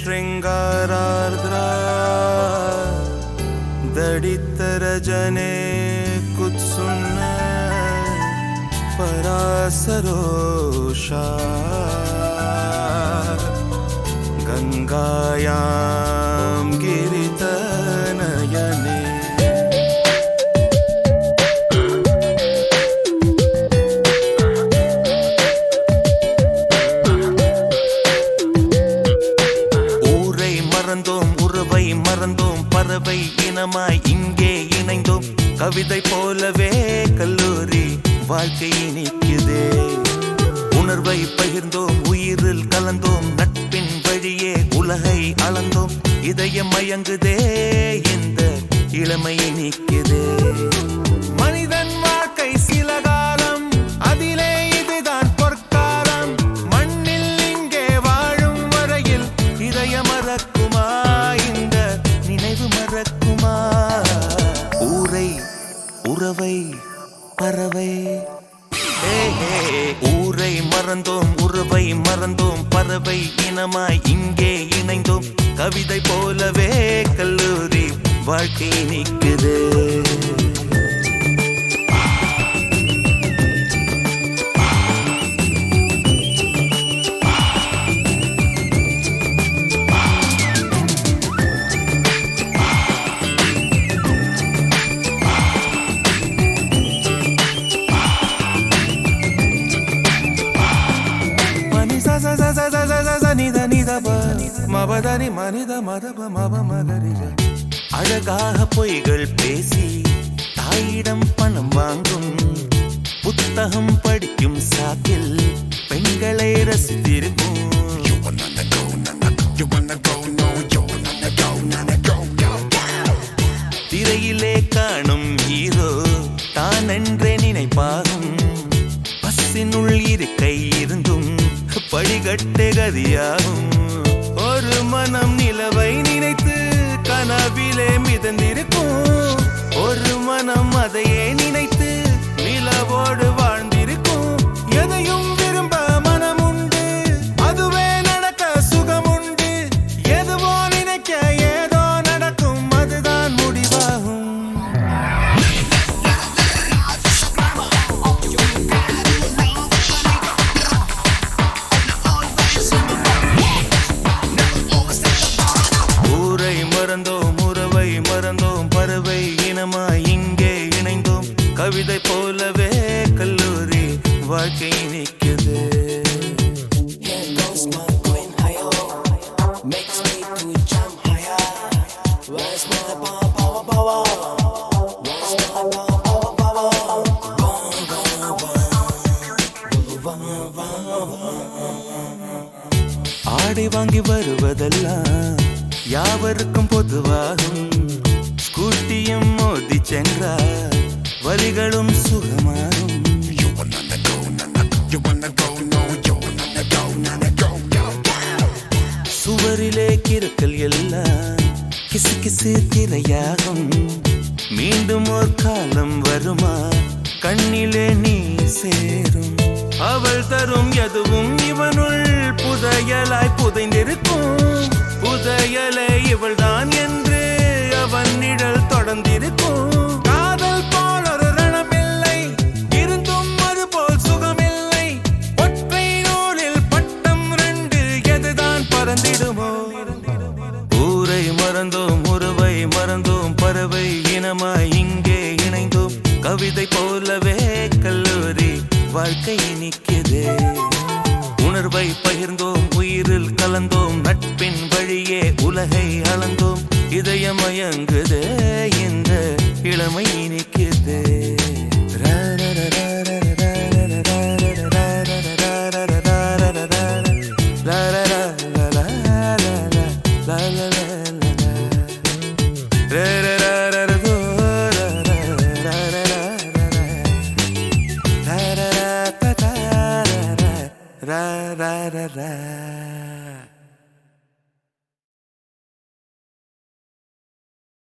शृङ्गारार्द्रा दडितरजने कुत्सुन्न परासरोषा गङ्गायां गिरितनयने ஊரை மறந்தோம் உறவை மறந்தோம் பறவை இனமாய் இங்கே இணைந்தோம் கவிதை போலவே கல்லூரி வாழ்க்கை நிற்குதே உணர்வை பகிர்ந்தோம் உயிரில் கலந்தோம் நட்பின் வழியே உலகை அளந்தோம் இதயம் மயங்குதே இந்த இளமை நிற்குதே மனிதன் வாழ்க்கை சில காலம் அதிலே இதுதான் பொற்காலம் மண்ணில் இங்கே வாழும் வரையில் இதய மறக்குமா இந்த நினைவு மறக்குமா ஊரை உறவை பறவை ஏ, ஏ, ஊரை மறந்தோம் உறவை மறந்தோம் பறவை இனமாய் இங்கே இணைந்தோம் கவிதை போலவே கல்லூரி வாழ்க்கை நிற்குது மணி ச ச ச ச ச ச ச ச நித நித ப மபதனி மனித மதப மப மகரிஜ அழகாக பொய்கள் பேசி தாயிடம் பணம் வாங்கும் புத்தகம் படிக்கும் சாக்கில் பெண்களை ரசித்திருக்கும் திரையிலே காணும் ஹீரோ தான் என்றே நினைப்பாகும் பஸ்ஸினுள் இருக்கை இருந்தும் படிகட்டு கதியாகும் ஒரு மனம் நிலவை நினைத்து கனவிலே மிதந்திருக்கும் ஒரு மனம் அதையே நினைத்து நிலவோடு வாழ்ந்திருக்கும் எதையும் விரும்ப மனம் உண்டு அதுவே நடக்க சுகம் உண்டு எதுவோ நினைக்க ஏதோ நடக்கும் அதுதான் முடிவாகும் ஊரை மறந்தோம் உறவை மறந்தோம் பறவை இனமாய் இங்கே இணைந்தோம் கவிதை போலவே கல்லூரி வாழ்க்கை நிற்குது Here goes my queen higher, makes me to jump higher. Where's my power, power, power? Where's my power, power, power? Boom, boom, boom. Boom, boom. ஆடை வாங்கி வருவதெல்லாம் யாவருக்கும் பொதுவாகும் ஸ்கூட்டியும் மோதி சென்றார் வரிகளும் சுகமாகும் சுவரிலே கிறுக்கல் எல்லாம் கிசு கிசு திரையாகும் மீண்டும் ஒரு காலம் வருமா கண்ணிலே நீ சேரும் அவள் தரும் எதுவும் இவனுள் புதையலாய் புதைந்திருக்கும் புதையலை இவள்தான் என்று அவன் நிழல் தொடர்ந்திருக்கும் காதல் போல் ஒரு ரணமில்லை இருந்தும் அது போல் சுகமில்லை ஒற்றை நூலில் பட்டம் ரெண்டு எதுதான் பறந்திடுமோ ஊரை மறந்தோம் உறவை மறந்தோம் பறவை இனமாய் இங்கே இணைந்தோம் கவிதை போலவே கல்லூரி வாழ்க்கை நிற்குது உணர்வை பகிர்ந்தோம் உயிரில் கலந்தோம் நட்பின் வழியே உலகை அளந்தோம் இதயமயங்குது இந்த இளமை நிற்குது